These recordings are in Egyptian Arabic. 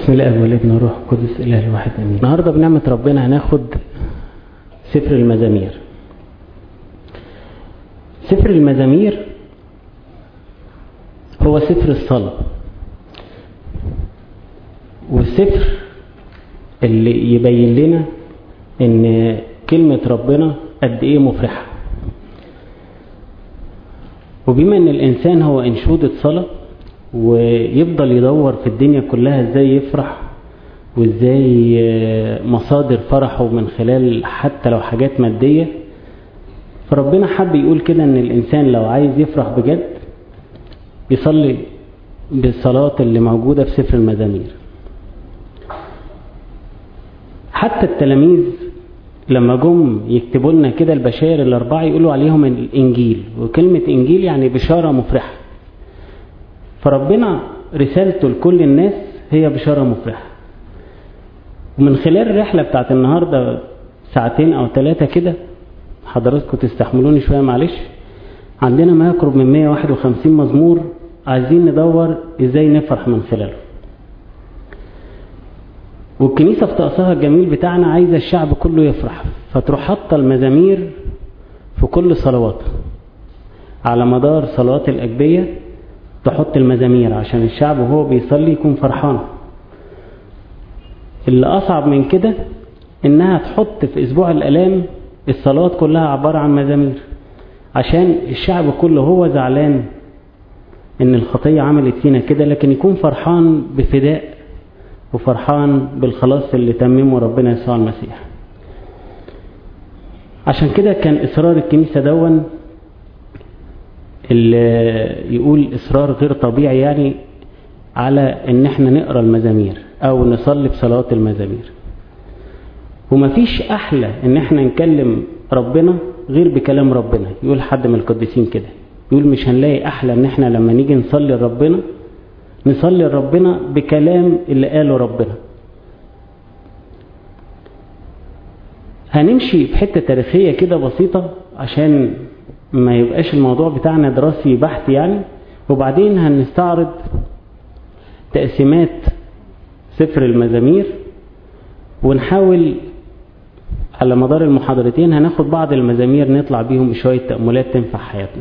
بسم الله والابن والروح القدس اله الواحد امين النهارده بنعمه ربنا هناخد سفر المزامير سفر المزامير هو سفر الصلاه والسفر اللي يبين لنا ان كلمه ربنا قد ايه مفرحه وبما ان الانسان هو انشوده صلاه ويفضل يدور في الدنيا كلها ازاي يفرح وازاي مصادر فرحه من خلال حتى لو حاجات مادية فربنا حب يقول كده ان الانسان لو عايز يفرح بجد يصلي بالصلاة اللي موجودة في سفر المزامير حتى التلاميذ لما جم يكتبوا لنا كده البشائر الأربعة يقولوا عليهم الإنجيل وكلمة إنجيل يعني بشارة مفرحة فربنا رسالته لكل الناس هي بشارة مفرحة ومن خلال الرحلة بتاعت النهاردة ساعتين أو ثلاثة كده حضراتكم تستحملوني شوية معلش عندنا ما يقرب من 151 مزمور عايزين ندور ازاي نفرح من خلاله والكنيسة في طقسها الجميل بتاعنا عايزة الشعب كله يفرح فتروح حاطة المزامير في كل صلواتها على مدار صلوات الأجبية تحط المزامير عشان الشعب وهو بيصلي يكون فرحان اللي أصعب من كده إنها تحط في أسبوع الألام الصلاة كلها عبارة عن مزامير عشان الشعب كله هو زعلان إن الخطية عملت فينا كده لكن يكون فرحان بفداء وفرحان بالخلاص اللي تممه ربنا يسوع المسيح عشان كده كان إصرار الكنيسة دون اللي يقول إصرار غير طبيعي يعني على إن احنا نقرأ المزامير أو نصلي بصلوات المزامير ومفيش أحلى إن احنا نكلم ربنا غير بكلام ربنا يقول حد من القديسين كده يقول مش هنلاقي أحلى إن احنا لما نيجي نصلي لربنا نصلي لربنا بكلام اللي قاله ربنا هنمشي في حتة تاريخية كده بسيطة عشان ما يبقاش الموضوع بتاعنا دراسي بحت يعني وبعدين هنستعرض تقسيمات سفر المزامير ونحاول على مدار المحاضرتين هناخد بعض المزامير نطلع بيهم بشوية تأملات تنفع حياتنا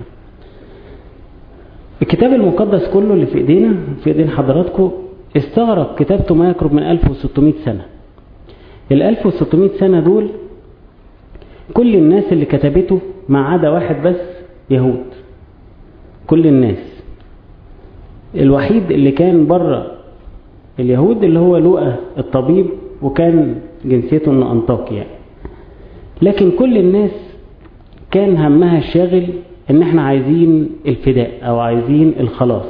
الكتاب المقدس كله اللي في ايدينا في ايدين حضراتكم استغرق كتابته ما يقرب من 1600 سنة ال 1600 سنة دول كل الناس اللي كتبته ما عدا واحد بس يهود كل الناس الوحيد اللي كان بره اليهود اللي هو لوقا الطبيب وكان جنسيته انه انطاكي يعني لكن كل الناس كان همها الشاغل ان احنا عايزين الفداء او عايزين الخلاص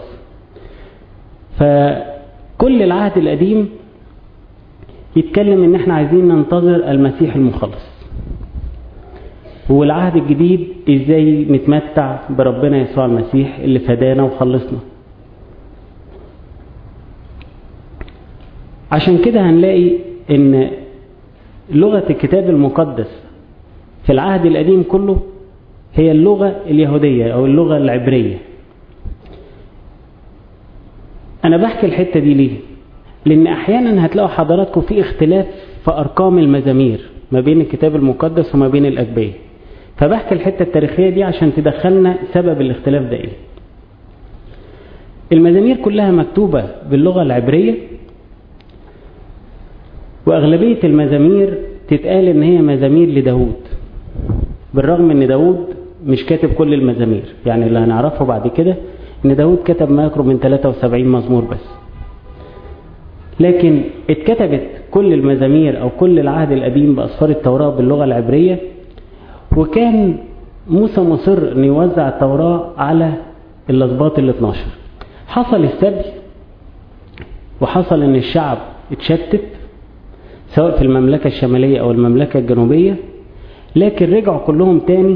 فكل العهد القديم يتكلم ان احنا عايزين ننتظر المسيح المخلص والعهد الجديد ازاي نتمتع بربنا يسوع المسيح اللي فدانا وخلصنا عشان كده هنلاقي ان لغة الكتاب المقدس في العهد القديم كله هي اللغة اليهودية او اللغة العبرية انا بحكي الحتة دي ليه لان احيانا هتلاقوا حضراتكم في اختلاف في ارقام المزامير ما بين الكتاب المقدس وما بين الاجبيه فبحكي الحتة التاريخية دي عشان تدخلنا سبب الاختلاف ده ايه المزامير كلها مكتوبة باللغة العبرية واغلبية المزامير تتقال ان هي مزامير لداود بالرغم ان داود مش كاتب كل المزامير يعني اللي هنعرفه بعد كده ان داود كتب ما يقرب من 73 مزمور بس لكن اتكتبت كل المزامير او كل العهد القديم باسفار التوراة باللغة العبرية وكان موسى مصر ان يوزع التوراة على الاسباط ال 12 حصل السبي وحصل ان الشعب اتشتت سواء في المملكة الشمالية او المملكة الجنوبية لكن رجعوا كلهم تاني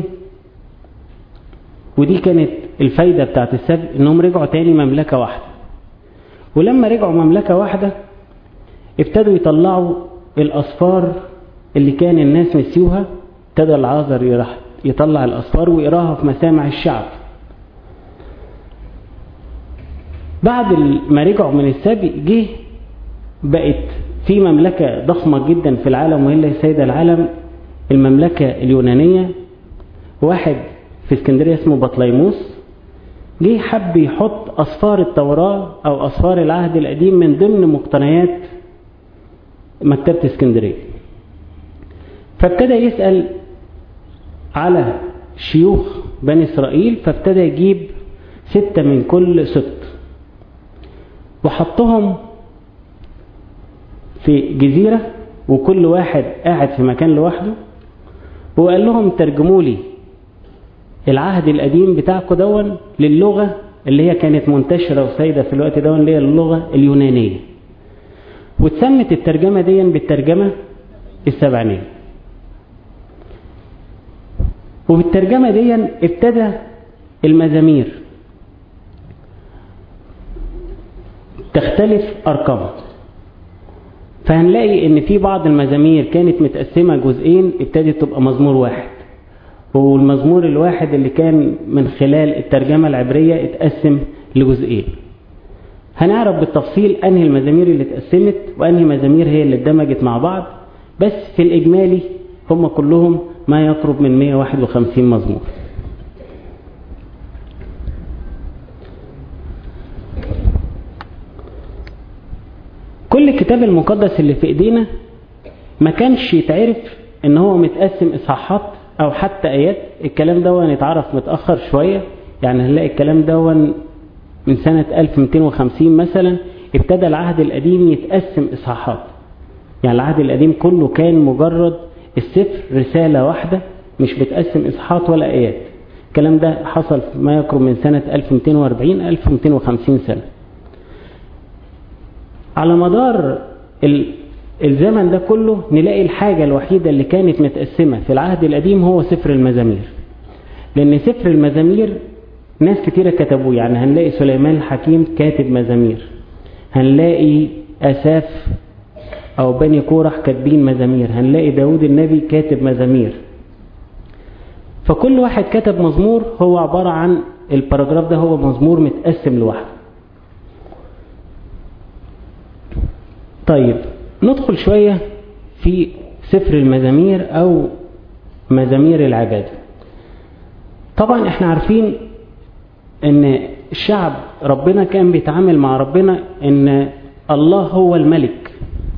ودي كانت الفايدة بتاعت السبي انهم رجعوا تاني مملكة واحدة ولما رجعوا مملكة واحدة ابتدوا يطلعوا الأصفار اللي كان الناس نسيوها ابتدى العازر يطلع الأصفار ويقراها في مسامع الشعب بعد ما رجعوا من السبي جه بقت في مملكة ضخمة جدا في العالم وهي اللي سيدة العالم المملكة اليونانية واحد في اسكندرية اسمه بطليموس جه حب يحط أصفار التوراة أو أصفار العهد القديم من ضمن مقتنيات مكتبة اسكندرية فابتدى يسأل على شيوخ بني إسرائيل فابتدى يجيب ستة من كل ست وحطهم في جزيرة وكل واحد قاعد في مكان لوحده وقال لهم ترجموا لي العهد القديم بتاعكم دون للغة اللي هي كانت منتشرة وسيدة في الوقت دون اللي هي اللغة اليونانية واتسمت الترجمة دي بالترجمة السبعينية وبالترجمة دي ابتدى المزامير تختلف أرقامها فهنلاقي ان في بعض المزامير كانت متقسمة جزئين ابتدت تبقى مزمور واحد والمزمور الواحد اللي كان من خلال الترجمة العبرية اتقسم لجزئين هنعرف بالتفصيل انهي المزامير اللي اتقسمت وانهي مزامير هي اللي اندمجت مع بعض بس في الاجمالي هم كلهم ما يقرب من 151 مزمور كل الكتاب المقدس اللي في ايدينا ما كانش يتعرف ان هو متقسم اصحاحات او حتى ايات الكلام ده يتعرف متأخر شوية يعني هنلاقي الكلام ده من سنة 1250 مثلا ابتدى العهد القديم يتقسم اصحاحات يعني العهد القديم كله كان مجرد السفر رسالة واحدة مش بتقسم اصحاحات ولا ايات الكلام ده حصل ما يقرب من سنة 1240 1250 سنة على مدار الزمن ده كله نلاقي الحاجة الوحيدة اللي كانت متقسمة في العهد القديم هو سفر المزامير لأن سفر المزامير ناس كتيرة كتبوه يعني هنلاقي سليمان الحكيم كاتب مزامير هنلاقي أساف أو بني كورح كاتبين مزامير هنلاقي داود النبي كاتب مزامير فكل واحد كتب مزمور هو عبارة عن الباراجراف ده هو مزمور متقسم لوحده طيب ندخل شوية في سفر المزامير أو مزامير العبادة طبعا احنا عارفين ان الشعب ربنا كان بيتعامل مع ربنا ان الله هو الملك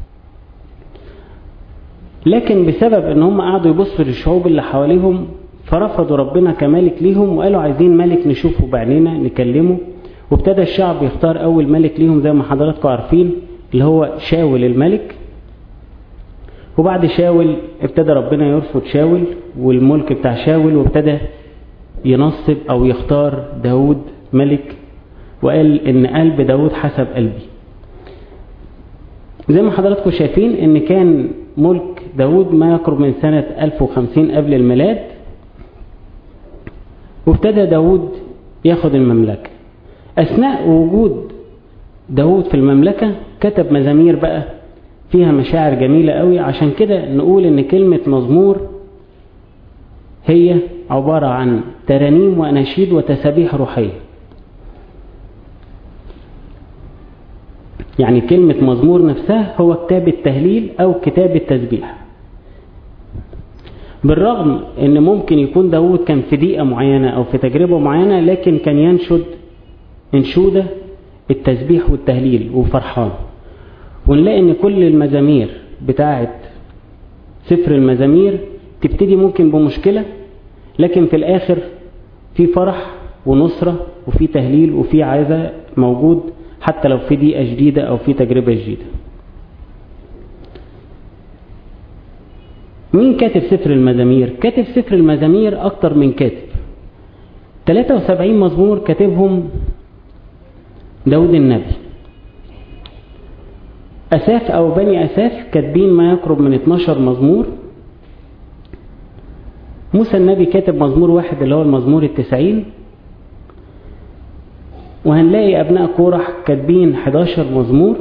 لكن بسبب ان هم قعدوا يبصوا للشعوب اللي حواليهم فرفضوا ربنا كملك ليهم وقالوا عايزين ملك نشوفه بعينينا نكلمه وابتدى الشعب يختار اول ملك ليهم زي ما حضراتكم عارفين اللي هو شاول الملك وبعد شاول ابتدى ربنا يرفض شاول والملك بتاع شاول وابتدى ينصب او يختار داود ملك وقال ان قلب داود حسب قلبي زي ما حضراتكم شايفين ان كان ملك داود ما يقرب من سنة 1050 قبل الميلاد وابتدى داود ياخد المملكة اثناء وجود داود في المملكة كتب مزامير بقى فيها مشاعر جميلة قوي عشان كده نقول ان كلمة مزمور هي عبارة عن ترانيم وأناشيد وتسابيح روحية يعني كلمة مزمور نفسها هو كتاب التهليل أو كتاب التسبيح بالرغم ان ممكن يكون داود كان في دقيقة معينة او في تجربة معينة لكن كان ينشد انشودة التسبيح والتهليل وفرحان ونلاقي ان كل المزامير بتاعت سفر المزامير تبتدي ممكن بمشكلة لكن في الاخر في فرح ونصرة وفي تهليل وفي عزة موجود حتى لو في دقيقة جديدة او في تجربة جديدة مين كاتب سفر المزامير كاتب سفر المزامير اكتر من كاتب 73 مزمور كاتبهم داود النبي أساف أو بني أساف كاتبين ما يقرب من 12 مزمور موسى النبي كاتب مزمور واحد اللي هو المزمور التسعين وهنلاقي أبناء كورح كاتبين 11 مزمور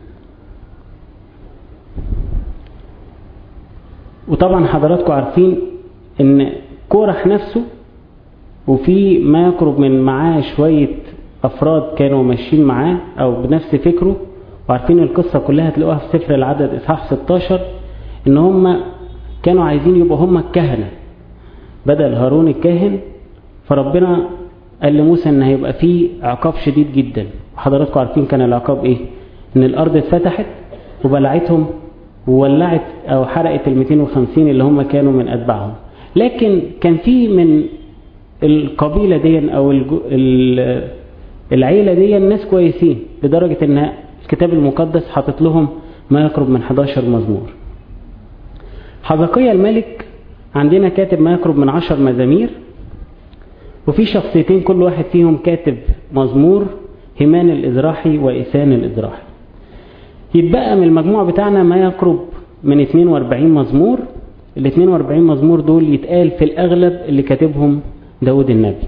وطبعا حضراتكم عارفين ان كورح نفسه وفي ما يقرب من معاه شوية أفراد كانوا ماشيين معاه أو بنفس فكره وعارفين القصة كلها تلاقوها في سفر العدد إصحاح 16 إن هم كانوا عايزين يبقوا هم الكهنة بدل هارون الكاهن فربنا قال لموسى إن هيبقى فيه عقاب شديد جدا وحضراتكم عارفين كان العقاب إيه إن الأرض اتفتحت وبلعتهم وولعت أو حرقت ال 250 اللي هم كانوا من أتباعهم لكن كان في من القبيلة دي أو العيلة دي ناس كويسين لدرجة ان الكتاب المقدس حاطط لهم ما يقرب من 11 مزمور حزقية الملك عندنا كاتب ما يقرب من 10 مزامير وفي شخصيتين كل واحد فيهم كاتب مزمور همان الإزراحي وإسان الإزراحي يتبقى من المجموع بتاعنا ما يقرب من 42 مزمور ال 42 مزمور دول يتقال في الأغلب اللي كاتبهم داود النبي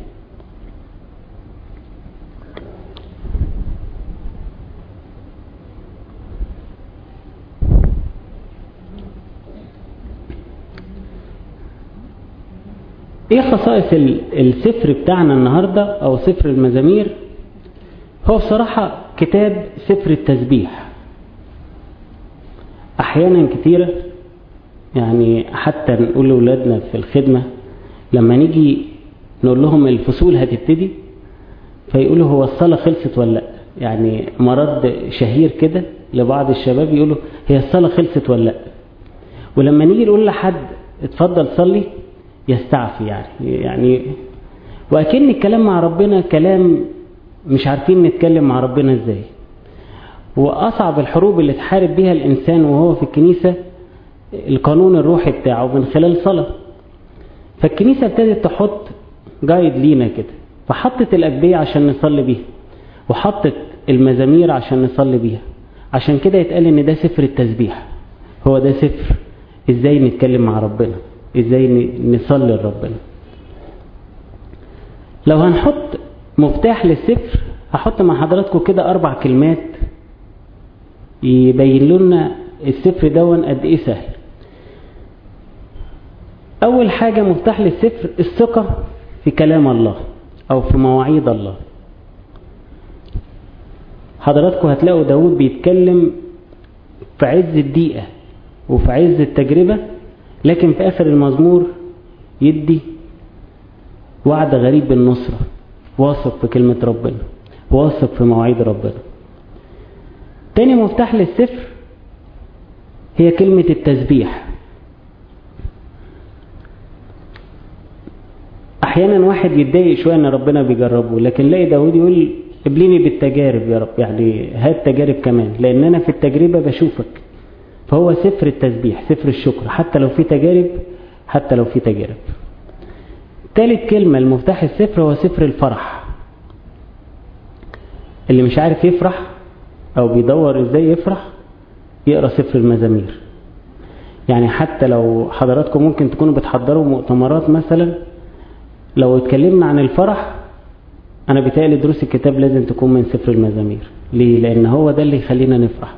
ايه خصائص السفر بتاعنا النهاردة او سفر المزامير هو بصراحة كتاب سفر التسبيح احيانا كتيرة يعني حتى نقول لأولادنا في الخدمة لما نيجي نقول لهم الفصول هتبتدي فيقولوا هو الصلاة خلصت ولا لا يعني مرض شهير كده لبعض الشباب يقولوا هي الصلاة خلصت ولا لا ولما نيجي نقول لحد اتفضل صلي يستعفي يعني يعني وأكن الكلام مع ربنا كلام مش عارفين نتكلم مع ربنا ازاي وأصعب الحروب اللي تحارب بيها الإنسان وهو في الكنيسة القانون الروحي بتاعه من خلال صلاة فالكنيسة ابتدت تحط جايد لينا كده فحطت الأجبية عشان نصلي بيها وحطت المزامير عشان نصلي بيها عشان كده يتقال ان ده سفر التسبيح هو ده سفر ازاي نتكلم مع ربنا ازاي نصلي لربنا لو هنحط مفتاح للسفر هحط مع حضراتكم كده اربع كلمات يبين لنا السفر دون قد ايه سهل اول حاجة مفتاح للسفر الثقة في كلام الله او في مواعيد الله حضراتكم هتلاقوا داود بيتكلم في عز الدقيقة وفي عز التجربة لكن في آخر المزمور يدي وعد غريب بالنصرة واثق في كلمة ربنا واثق في مواعيد ربنا تاني مفتاح للسفر هي كلمة التسبيح احيانا واحد يتضايق شوية ان ربنا بيجربه لكن لاقي داود يقول ابليني بالتجارب يا رب يعني هات تجارب كمان لان انا في التجربة بشوفك فهو سفر التسبيح سفر الشكر حتى لو في تجارب حتى لو في تجارب ثالث كلمة المفتاح السفر هو سفر الفرح اللي مش عارف يفرح او بيدور ازاي يفرح يقرأ سفر المزامير يعني حتى لو حضراتكم ممكن تكونوا بتحضروا مؤتمرات مثلا لو اتكلمنا عن الفرح انا بتهيألي دروس الكتاب لازم تكون من سفر المزامير ليه لان هو ده اللي يخلينا نفرح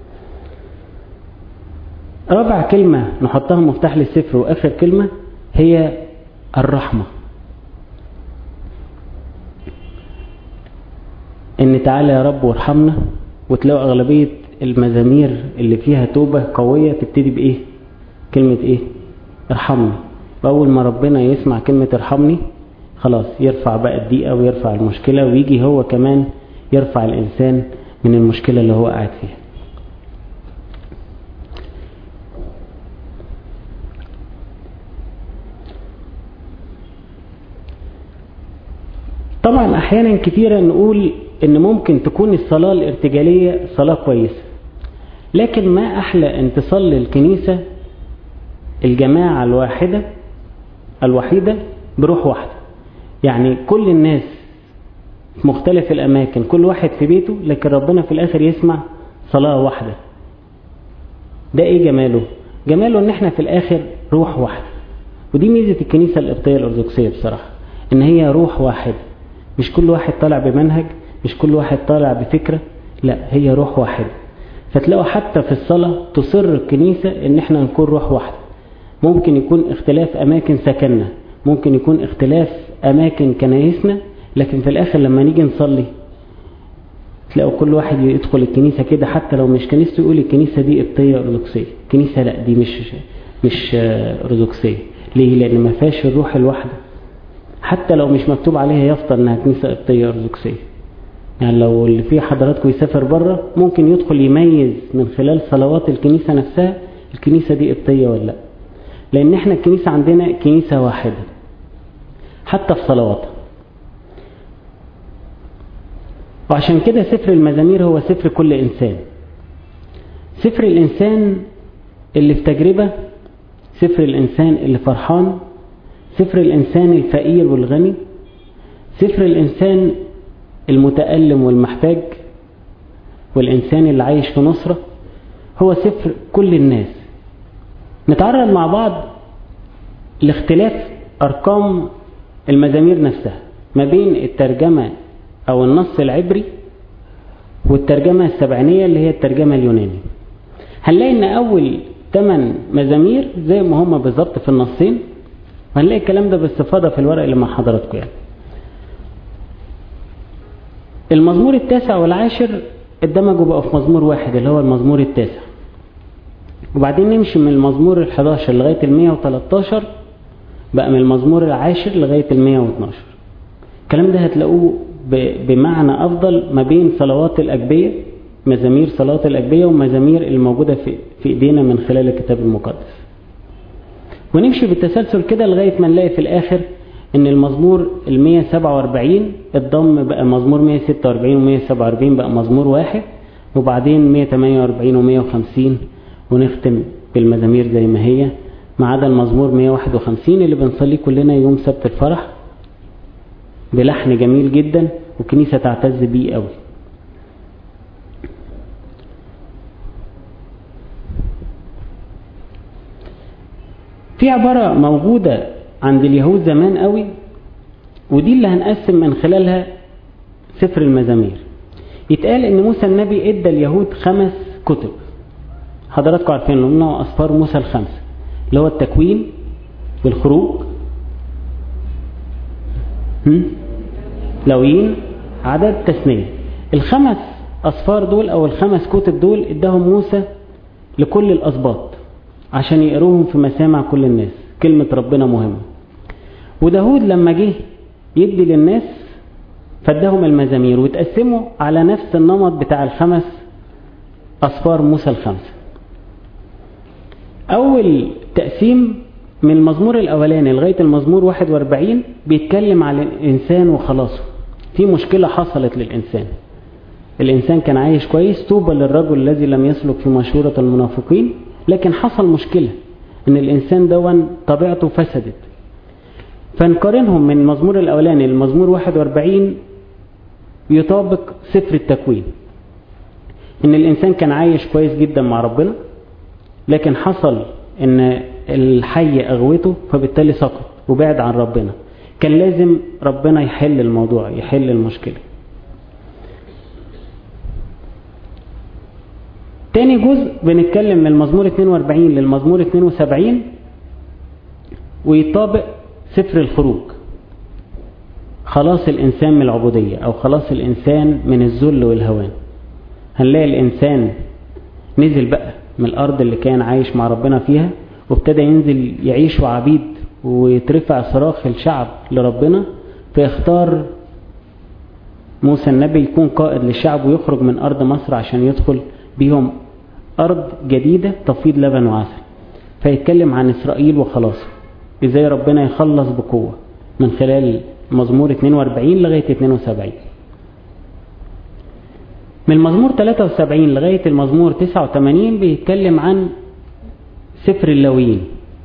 رابع كلمة نحطها مفتاح للسفر واخر كلمة هي الرحمة ان تعالى يا رب وارحمنا وتلاقوا اغلبية المزامير اللي فيها توبة قوية تبتدي بايه كلمة ايه ارحمني واول ما ربنا يسمع كلمة ارحمني خلاص يرفع بقى الضيقة ويرفع المشكلة ويجي هو كمان يرفع الإنسان من المشكلة اللي هو قاعد فيها طبعا أحيانا كثيرا نقول إن ممكن تكون الصلاة الارتجالية صلاة كويسة لكن ما أحلى أن تصلي الكنيسة الجماعة الواحدة الوحيدة بروح واحدة يعني كل الناس في مختلف الأماكن كل واحد في بيته لكن ربنا في الآخر يسمع صلاة واحدة ده إيه جماله جماله إن إحنا في الآخر روح واحدة ودي ميزة الكنيسة القبطية الأرثوذكسية بصراحة إن هي روح واحدة مش كل واحد طالع بمنهج مش كل واحد طالع بفكرة لا هي روح واحدة فتلاقوا حتى في الصلاة تصر الكنيسة إن إحنا نكون روح واحدة ممكن يكون اختلاف أماكن سكننا ممكن يكون اختلاف أماكن كنايسنا لكن في الآخر لما نيجي نصلي تلاقوا كل واحد يدخل الكنيسة كده حتى لو مش كنيسته يقول الكنيسة دي قبطية أرثوذكسية كنيسة لا دي مش مش أرثوذكسية ليه؟ لأن ما فيهاش الروح الواحدة حتى لو مش مكتوب عليها يافطة إنها كنيسة قبطية أرثوذكسية يعني لو اللي فيه حضراتكم يسافر بره ممكن يدخل يميز من خلال صلوات الكنيسة نفسها الكنيسة دي قبطية ولا لا لأن احنا الكنيسة عندنا كنيسة واحدة حتى في صلواتها وعشان كده سفر المزامير هو سفر كل إنسان سفر الإنسان اللي في تجربة سفر الإنسان اللي فرحان سفر الإنسان الفقير والغني سفر الإنسان المتألم والمحتاج والإنسان اللي عايش في نصرة هو سفر كل الناس نتعرض مع بعض لاختلاف أرقام المزامير نفسها ما بين الترجمة أو النص العبري والترجمة السبعينية اللي هي الترجمة اليوناني هنلاقي ان أول ثمان مزامير زي ما هما بالظبط في النصين وهنلاقي الكلام ده باستفاضة في الورق اللي مع حضراتكم يعني المزمور التاسع والعاشر اندمجوا بقوا في مزمور واحد اللي هو المزمور التاسع وبعدين نمشي من المزمور ال11 لغاية ال113 بقى من المزمور العاشر لغاية ال112 الكلام ده هتلاقوه بمعنى أفضل ما بين صلوات الأجبية مزامير صلاة الأجبية ومزامير الموجودة في, في إيدينا من خلال الكتاب المقدس ونمشي بالتسلسل كده لغاية ما نلاقي في الآخر ان المزمور ال 147 الضم بقى مزمور 146 و 147 بقى مزمور واحد وبعدين 148 و 150 ونختم بالمزامير زي ما هي ما عدا المزمور 151 اللي بنصليه كلنا يوم سبت الفرح بلحن جميل جدا والكنيسة تعتز بيه قوي في عبارة موجودة عند اليهود زمان قوي ودي اللي هنقسم من خلالها سفر المزامير يتقال ان موسى النبي ادى اليهود خمس كتب حضراتكم عارفين انه اصفار موسى الخمسه اللي هو التكوين والخروج لويين عدد تثنيه الخمس اصفار دول او الخمس كتب دول اداهم موسى لكل الاسباط عشان يقروهم في مسامع كل الناس كلمة ربنا مهمة وداود لما جه يدي للناس فادهم المزامير وتقسموا على نفس النمط بتاع الخمس أصفار موسى الخمسة أول تقسيم من المزمور الأولاني لغاية المزمور 41 بيتكلم على الإنسان وخلاصه في مشكلة حصلت للإنسان الإنسان كان عايش كويس طوبى للرجل الذي لم يسلك في مشورة المنافقين لكن حصل مشكلة ان الانسان دون طبيعته فسدت فنقارنهم من المزمور الاولاني للمزمور 41 يطابق سفر التكوين ان الانسان كان عايش كويس جدا مع ربنا لكن حصل ان الحي اغوته فبالتالي سقط وبعد عن ربنا كان لازم ربنا يحل الموضوع يحل المشكله تاني جزء بنتكلم من المزمور 42 للمزمور 72 ويطابق سفر الخروج خلاص الإنسان من العبودية أو خلاص الإنسان من الذل والهوان هنلاقي الإنسان نزل بقى من الأرض اللي كان عايش مع ربنا فيها وابتدى ينزل يعيش عبيد ويترفع صراخ الشعب لربنا فيختار موسى النبي يكون قائد للشعب ويخرج من أرض مصر عشان يدخل بيهم أرض جديدة تفيض لبن وعسل فيتكلم عن إسرائيل وخلاصه إزاي ربنا يخلص بقوة من خلال مزمور 42 لغاية 72 من المزمور 73 لغاية المزمور 89 بيتكلم عن سفر اللاويين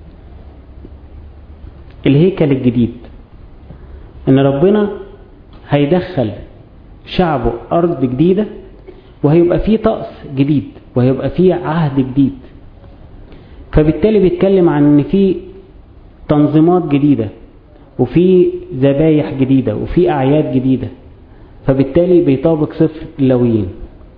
الهيكل الجديد ان ربنا هيدخل شعبه أرض جديدة وهيبقى فيه طقس جديد وهيبقى فيه عهد جديد فبالتالي بيتكلم عن ان في تنظيمات جديدة وفي ذبايح جديدة وفي أعياد جديدة فبالتالي بيطابق سفر اللاويين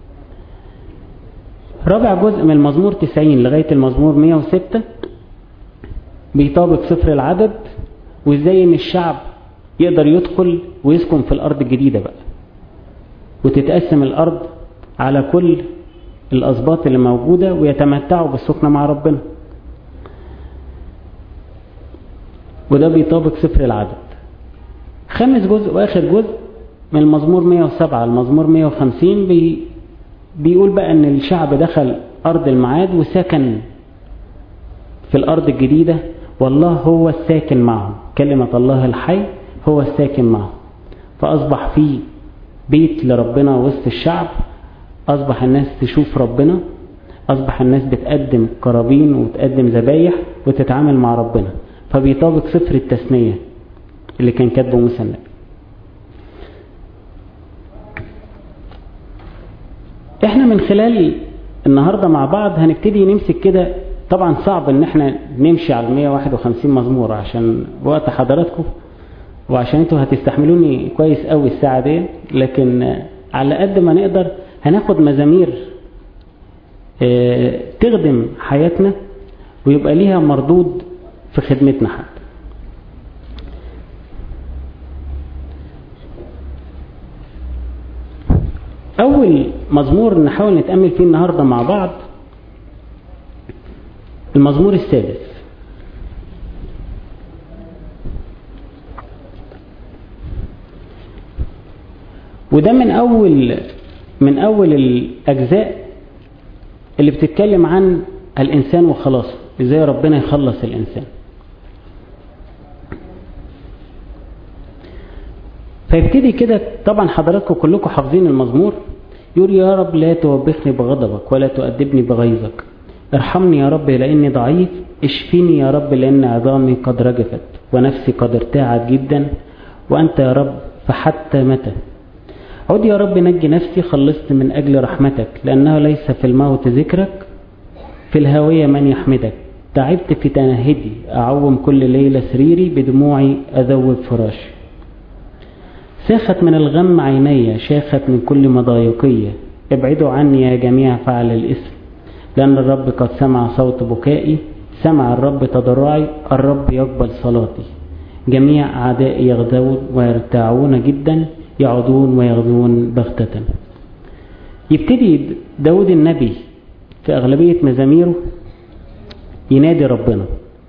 رابع جزء من المزمور 90 لغاية المزمور 106 بيطابق سفر العدد وازاي ان الشعب يقدر يدخل ويسكن في الأرض الجديدة بقى وتتقسم الأرض على كل الأسباط اللي موجودة ويتمتعوا بالسكنة مع ربنا وده بيطابق سفر العدد خامس جزء وآخر جزء من المزمور 107 المزمور 150 بي بيقول بقى ان الشعب دخل أرض المعاد وسكن في الأرض الجديدة والله هو الساكن معهم كلمة الله الحي هو الساكن معهم فأصبح في بيت لربنا وسط الشعب أصبح الناس تشوف ربنا أصبح الناس بتقدم قرابين وتقدم ذبايح وتتعامل مع ربنا فبيطابق سفر التثنية اللي كان كاتبه موسى النبي احنا من خلال النهاردة مع بعض هنبتدي نمسك كده طبعا صعب ان احنا نمشي على 151 مزمور عشان وقت حضراتكم وعشان انتوا هتستحملوني كويس قوي الساعة دي لكن على قد ما نقدر هناخد مزامير اه تخدم حياتنا ويبقى ليها مردود في خدمتنا حتى أول مزمور نحاول نتأمل فيه النهاردة مع بعض المزمور السادس وده من أول من أول الأجزاء اللي بتتكلم عن الإنسان وخلاصه إزاي ربنا يخلص الإنسان فيبتدي كده طبعا حضراتكم كلكم حافظين المزمور يقول يا رب لا توبخني بغضبك ولا تؤدبني بغيظك ارحمني يا رب لاني ضعيف اشفيني يا رب لان عظامي قد رجفت ونفسي قد ارتاعت جدا وانت يا رب فحتى متى عد يا رب نجي نفسي خلصت من اجل رحمتك لانه ليس في الموت ذكرك في الهاويه من يحمدك تعبت في تنهدي اعوم كل ليله سريري بدموعي اذوب فراشي ساخت من الغم عيني شاخت من كل مضايقية ابعدوا عني يا جميع فعل الاسم لأن الرب قد سمع صوت بكائي سمع الرب تضرعي الرب يقبل صلاتي جميع أعدائي يغدون ويرتاعون جدا يعودون ويغدون بغتة يبتدي داود النبي في أغلبية مزاميره ينادي ربنا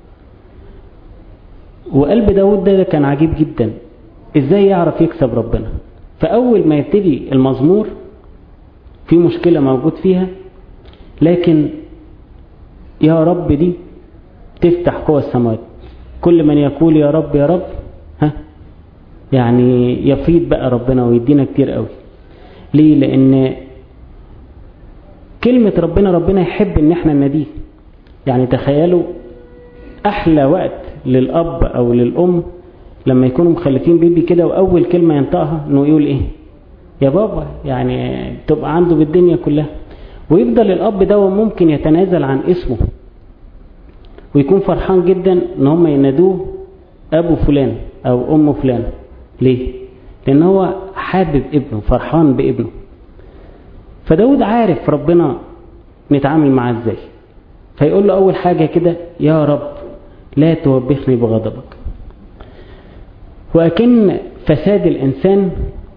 وقلب داود ده كان عجيب جدا ازاي يعرف يكسب ربنا فاول ما يبتدي المزمور في مشكلة موجود فيها لكن يا رب دي تفتح قوى السماوات كل من يقول يا رب يا رب ها يعني يفيض بقى ربنا ويدينا كتير قوي ليه لان كلمة ربنا ربنا يحب ان احنا نديه يعني تخيلوا احلى وقت للاب او للام لما يكونوا مخلفين بيبي كده واول كلمة ينطقها انه يقول ايه يا بابا يعني تبقى عنده بالدنيا كلها ويفضل الاب ده ممكن يتنازل عن اسمه ويكون فرحان جدا ان هم ينادوه ابو فلان او ام فلان ليه لان هو حابب ابنه فرحان بابنه فداود عارف ربنا نتعامل معاه ازاي فيقول له اول حاجة كده يا رب لا توبخني بغضبك وأكن فساد الإنسان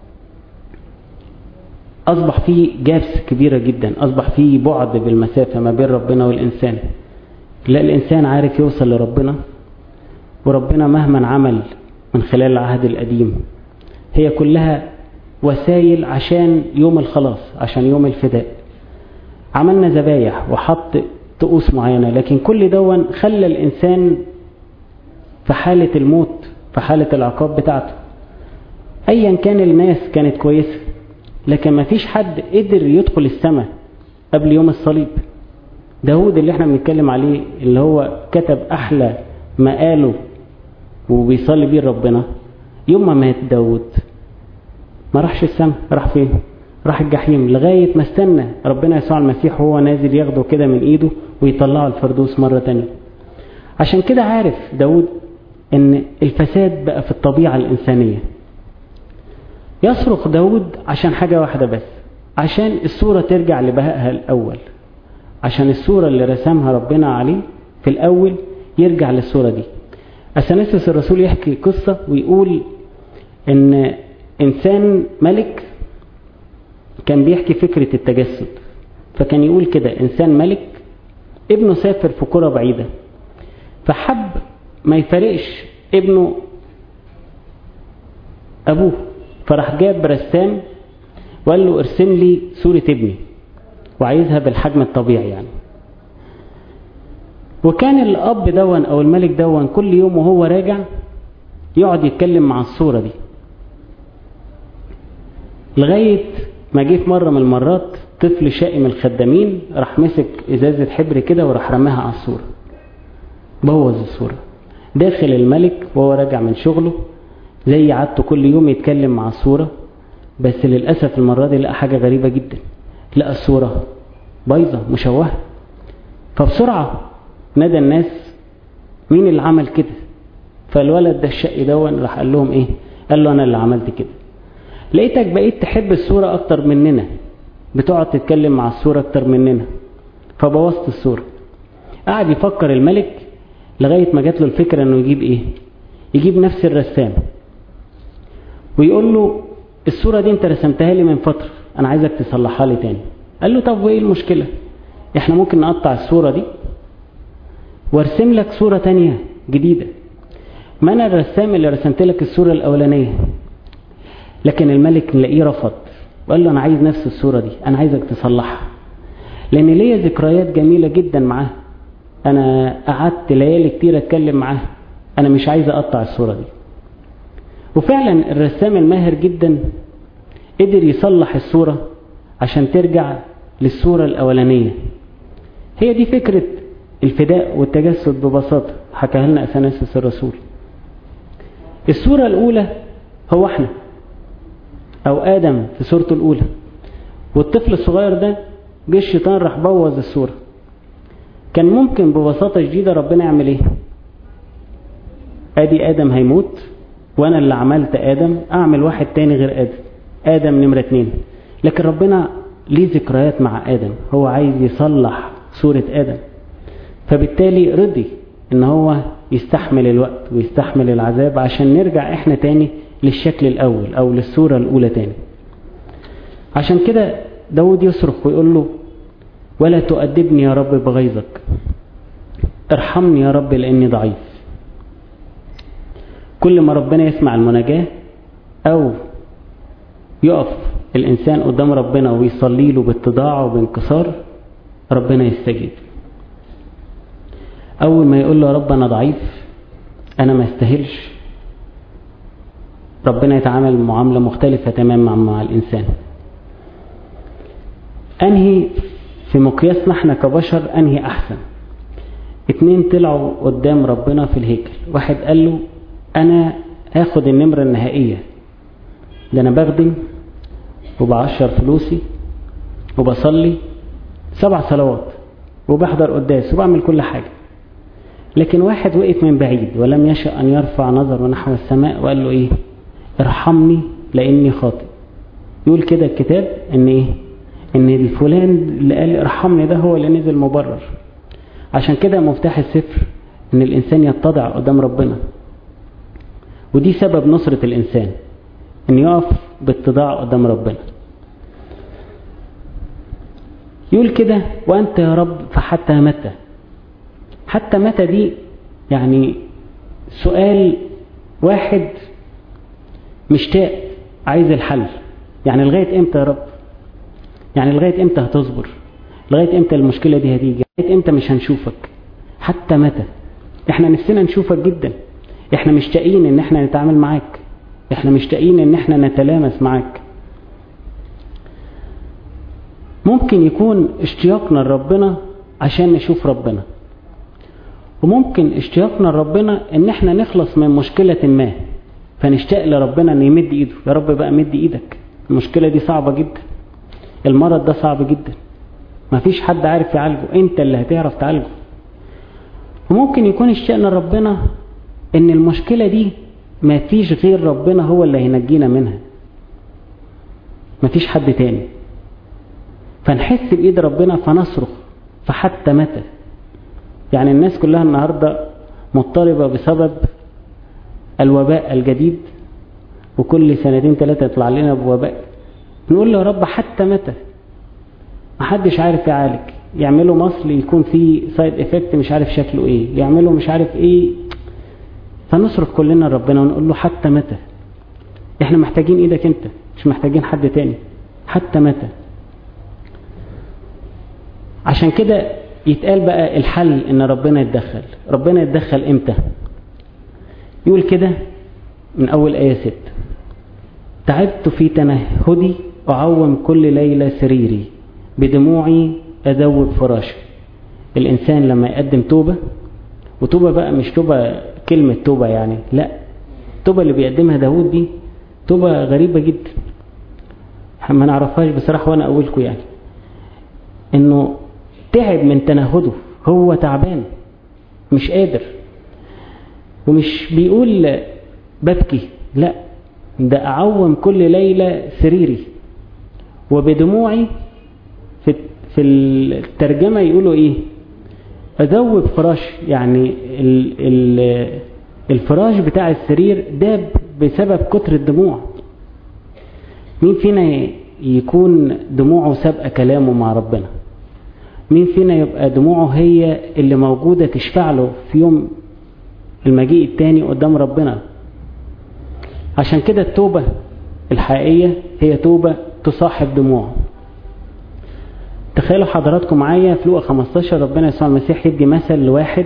أصبح فيه جابس كبيرة جدا أصبح فيه بعد بالمسافة ما بين ربنا والإنسان لا الإنسان عارف يوصل لربنا وربنا مهما عمل من خلال العهد القديم هي كلها وسائل عشان يوم الخلاص عشان يوم الفداء عملنا ذبايح وحط طقوس معينة لكن كل دون خلى الإنسان في حالة الموت في حالة العقاب بتاعته ايا كان الناس كانت كويسة لكن ما فيش حد قدر يدخل السماء قبل يوم الصليب داود اللي احنا بنتكلم عليه اللي هو كتب احلى ما قاله وبيصلي بيه ربنا يوم ما مات داود ما راحش السماء راح فين راح الجحيم لغاية ما استنى ربنا يسوع المسيح وهو نازل ياخده كده من ايده ويطلعه الفردوس مرة تانية عشان كده عارف داود ان الفساد بقى في الطبيعة الإنسانية يصرخ داود عشان حاجة واحدة بس عشان الصورة ترجع لبهائها الأول عشان الصورة اللي رسمها ربنا عليه في الأول يرجع للصورة دي أثناسيوس الرسول يحكي قصة ويقول إن إنسان ملك كان بيحكي فكرة التجسد فكان يقول كده إنسان ملك ابنه سافر في قرى بعيدة فحب ما يفرقش ابنه أبوه فراح جاب رسام وقال له ارسم لي صورة ابني وعايزها بالحجم الطبيعي يعني وكان الأب دون أو الملك دون كل يوم وهو راجع يقعد يتكلم مع الصورة دي لغاية ما جه في مرة من المرات طفل شقي من الخدامين راح مسك إزازة حبر كده وراح رماها على الصورة بوظ الصورة داخل الملك وهو راجع من شغله زي عادته كل يوم يتكلم مع الصورة بس للأسف المرة دي لقى حاجة غريبة جدا لقى الصورة بايظة مشوهة فبسرعة نادى الناس مين اللي عمل كده فالولد ده الشقي دون راح قال لهم ايه قال له انا اللي عملت كده لقيتك بقيت تحب الصورة اكتر مننا بتقعد تتكلم مع الصورة اكتر مننا فبوظت الصورة قعد يفكر الملك لغاية ما جات له الفكرة انه يجيب ايه يجيب نفس الرسام ويقول له الصورة دي انت رسمتها لي من فترة انا عايزك تصلحها لي تاني قال له طب وايه المشكلة احنا ممكن نقطع الصورة دي وارسم لك صورة تانية جديدة ما انا الرسام اللي رسمت لك الصورة الاولانية لكن الملك نلاقيه رفض وقال له انا عايز نفس الصورة دي انا عايزك تصلحها لان ليا ذكريات جميلة جدا معاه انا قعدت ليالي كتير اتكلم معاه انا مش عايز اقطع الصورة دي وفعلا الرسام الماهر جدا قدر يصلح الصورة عشان ترجع للصورة الاولانية هي دي فكرة الفداء والتجسد ببساطة حكاها لنا اثناسيس الرسول الصورة الاولى هو احنا او ادم في صورته الاولى والطفل الصغير ده جه الشيطان راح بوظ الصورة كان ممكن ببساطة شديدة ربنا يعمل ايه ادي ادم هيموت وانا اللي عملت ادم اعمل واحد تاني غير ادم ادم نمرة اتنين لكن ربنا ليه ذكريات مع ادم هو عايز يصلح صورة ادم فبالتالي رضي ان هو يستحمل الوقت ويستحمل العذاب عشان نرجع احنا تاني للشكل الاول او للصورة الاولى تاني عشان كده داود يصرخ ويقول له ولا تؤدبني يا رب بغيظك ارحمني يا رب لاني ضعيف كل ما ربنا يسمع المناجاة او يقف الانسان قدام ربنا ويصلي له باتضاع وبانكسار ربنا يستجيب اول ما يقول له يا رب انا ضعيف انا ما استاهلش ربنا يتعامل معاملة مختلفة تماما مع الانسان انهي في مقياسنا احنا كبشر انهي احسن اتنين طلعوا قدام ربنا في الهيكل واحد قال له انا هاخد النمرة النهائية ده انا بخدم وبعشر فلوسي وبصلي سبع صلوات وبحضر قداس وبعمل كل حاجة لكن واحد وقف من بعيد ولم يشأ أن يرفع نظره نحو السماء وقال له إيه ارحمني لأني خاطئ يقول كده الكتاب إن إيه إن الفلان اللي قال ارحمني ده هو اللي نزل مبرر عشان كده مفتاح السفر إن الإنسان يتضع قدام ربنا ودي سبب نصرة الإنسان إن يقف باتضاع قدام ربنا يقول كده وأنت يا رب فحتى متى حتى متى دي يعني سؤال واحد مشتاق عايز الحل يعني لغاية امتى يا رب يعني لغاية امتى هتصبر لغاية امتى المشكلة دي هتيجي لغاية امتى مش هنشوفك حتى متى احنا نفسنا نشوفك جدا احنا مشتاقين ان احنا نتعامل معاك احنا مشتاقين ان احنا نتلامس معاك ممكن يكون اشتياقنا لربنا عشان نشوف ربنا وممكن اشتياقنا لربنا ان احنا نخلص من مشكلة ما فنشتاق لربنا ان يمد ايده يا رب بقى مد ايدك المشكلة دي صعبة جدا المرض ده صعب جدا مفيش حد عارف يعالجه انت اللي هتعرف تعالجه وممكن يكون اشتياقنا لربنا ان المشكلة دي ما فيش غير ربنا هو اللي هينجينا منها ما فيش حد تاني فنحس بإيد ربنا فنصرخ فحتى متى يعني الناس كلها النهاردة مضطربة بسبب الوباء الجديد وكل سنتين ثلاثة يطلع لنا بوباء نقول له يا رب حتى متى محدش عارف يعالج يعملوا مصل يكون فيه سايد افكت مش عارف شكله ايه يعملوا مش عارف ايه فنصرف كلنا ربنا ونقول له حتى متى احنا محتاجين ايدك انت مش محتاجين حد تاني حتى متى عشان كده يتقال بقى الحل ان ربنا يتدخل ربنا يتدخل امتى يقول كده من اول ايه ست تعبت في تنهدي اعوم كل ليلة سريري بدموعي ادوب فراشي الانسان لما يقدم توبة وتوبة بقى مش توبة كلمة توبة يعني لا التوبة اللي بيقدمها داود دي توبة غريبة جدا ما نعرفهاش بصراحة وانا اقولكم يعني انه تعب من تنهده هو تعبان مش قادر ومش بيقول ببكي لا ده أعوم كل ليلة سريري وبدموعي في في الترجمة يقولوا إيه أذوب فراش يعني ال ال الفراش بتاع السرير داب بسبب كتر الدموع مين فينا يكون دموعه سابقة كلامه مع ربنا مين فينا يبقى دموعه هي اللي موجودة تشفع له في يوم المجيء التاني قدام ربنا عشان كده التوبة الحقيقية هي توبة تصاحب دموع تخيلوا حضراتكم معايا في لوقا 15 ربنا يسوع المسيح يدي مثل لواحد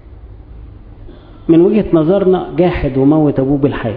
من وجهة نظرنا جاحد وموت أبوه بالحي